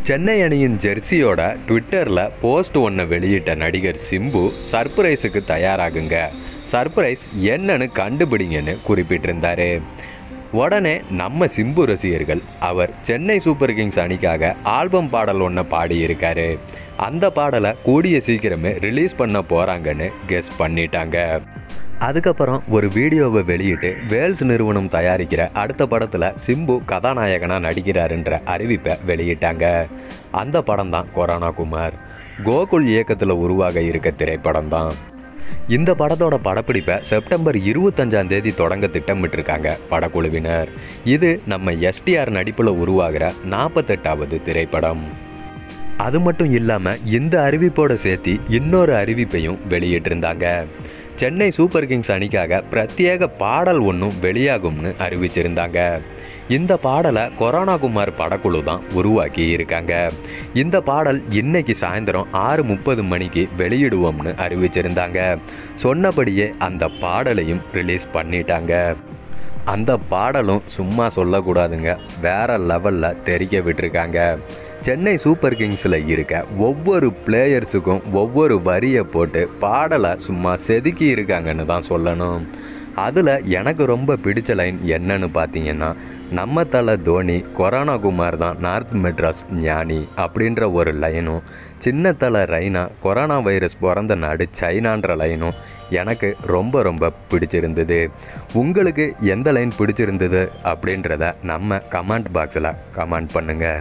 சென்னை அணியின் ஜெர்சியோட ட்விட்டரில் போஸ்ட் ஒன்றை வெளியிட்ட நடிகர் சிம்பு சர்ப்ரைஸுக்கு தயாராகுங்க சர்ப்ரைஸ் என்னன்னு கண்டுபிடிங்கன்னு குறிப்பிட்டிருந்தாரு உடனே நம்ம சிம்பு ரசிகர்கள் அவர் சென்னை சூப்பர் கிங்ஸ் அணிக்காக ஆல்பம் பாடல் ஒன்றை பாடியிருக்காரு அந்த பாடலை கூடிய சீக்கிரமே ரிலீஸ் பண்ண போகிறாங்கன்னு கெஸ் பண்ணிட்டாங்க அதுக்கப்புறம் ஒரு வீடியோவை வெளியிட்டு வேல்ஸ் நிறுவனம் தயாரிக்கிற அடுத்த படத்தில் சிம்பு கதாநாயகனாக நடிக்கிறாருன்ற அறிவிப்பை வெளியிட்டாங்க அந்த படம் தான் கொரோனா குமார் கோகுல் இயக்கத்தில் உருவாக இருக்க திரைப்படம் தான் இந்த படத்தோட படப்பிடிப்பை செப்டம்பர் இருபத்தஞ்சாம் தேதி தொடங்க திட்டமிட்டிருக்காங்க படக்குழுவினர் இது நம்ம எஸ்டிஆர் நடிப்பில் உருவாகிற நாற்பத்தெட்டாவது திரைப்படம் அது மட்டும் இல்லாமல் இந்த அறிவிப்போட சேர்த்து இன்னொரு அறிவிப்பையும் வெளியிட்டிருந்தாங்க சென்னை சூப்பர் கிங்ஸ் அணிக்காக பிரத்யேக பாடல் ஒன்றும் வெளியாகும்னு அறிவிச்சிருந்தாங்க இந்த பாடலை கொரோனா குமார் படக்குழு தான் உருவாக்கி இருக்காங்க இந்த பாடல் இன்னைக்கு சாயந்தரம் ஆறு முப்பது மணிக்கு வெளியிடுவோம்னு அறிவிச்சிருந்தாங்க சொன்னபடியே அந்த பாடலையும் ரிலீஸ் பண்ணிட்டாங்க அந்த பாடலும் சும்மா சொல்லக்கூடாதுங்க வேற லெவலில் தெரிக்க விட்டுருக்காங்க சென்னை சூப்பர் கிங்ஸில் இருக்க ஒவ்வொரு பிளேயர்ஸுக்கும் ஒவ்வொரு வரியை போட்டு பாடலை சும்மா செதுக்கி இருக்காங்கன்னு தான் சொல்லணும் அதில் எனக்கு ரொம்ப பிடிச்ச லைன் என்னன்னு பார்த்தீங்கன்னா நம்ம தலை தோனி கொரோனா குமார் தான் நார்த் மெட்ராஸ் ஞானி அப்படின்ற ஒரு லைனும் சின்ன தலை ரைனா கொரோனா வைரஸ் பிறந்த நாடு சைனான்ற லைனும் எனக்கு ரொம்ப ரொம்ப பிடிச்சிருந்தது உங்களுக்கு எந்த லைன் பிடிச்சிருந்தது அப்படின்றத நம்ம கமெண்ட் பாக்ஸில் கமெண்ட் பண்ணுங்கள்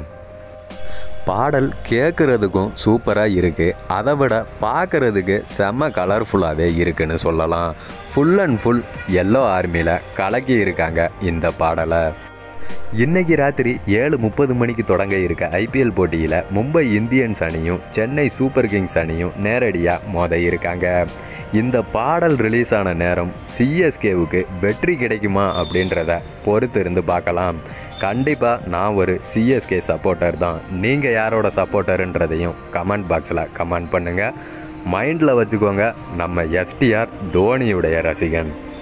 பாடல் கேட்குறதுக்கும் சூப்பராக இருக்குது அதை விட பார்க்குறதுக்கு செம்ம கலர்ஃபுல்லாகவே இருக்குன்னு சொல்லலாம் ஃபுல் அண்ட் ஃபுல் எல்லோ ஆர்மியில் கலக்கி இருக்காங்க இந்த பாடலை இன்னைக்கு ராத்திரி ஏழு முப்பது மணிக்கு தொடங்க இருக்க ஐபிஎல் போட்டியில் மும்பை இந்தியன்ஸ் அணியும் சென்னை சூப்பர் கிங்ஸ் அணியும் நேரடியாக மோத இருக்காங்க இந்த பாடல் ரிலீஸ் ஆன நேரம் சிஎஸ்கேவுக்கு வெற்றி கிடைக்குமா அப்படின்றத பொறுத்து இருந்து பார்க்கலாம் கண்டிப்பாக நான் ஒரு சிஎஸ்கே சப்போர்ட்டர் தான் நீங்கள் யாரோட சப்போர்ட்டருன்றதையும் கமெண்ட் பாக்ஸில் கமெண்ட் பண்ணுங்கள் மைண்டில் வச்சுக்கோங்க நம்ம எஸ்டிஆர் தோனியுடைய ரசிகன்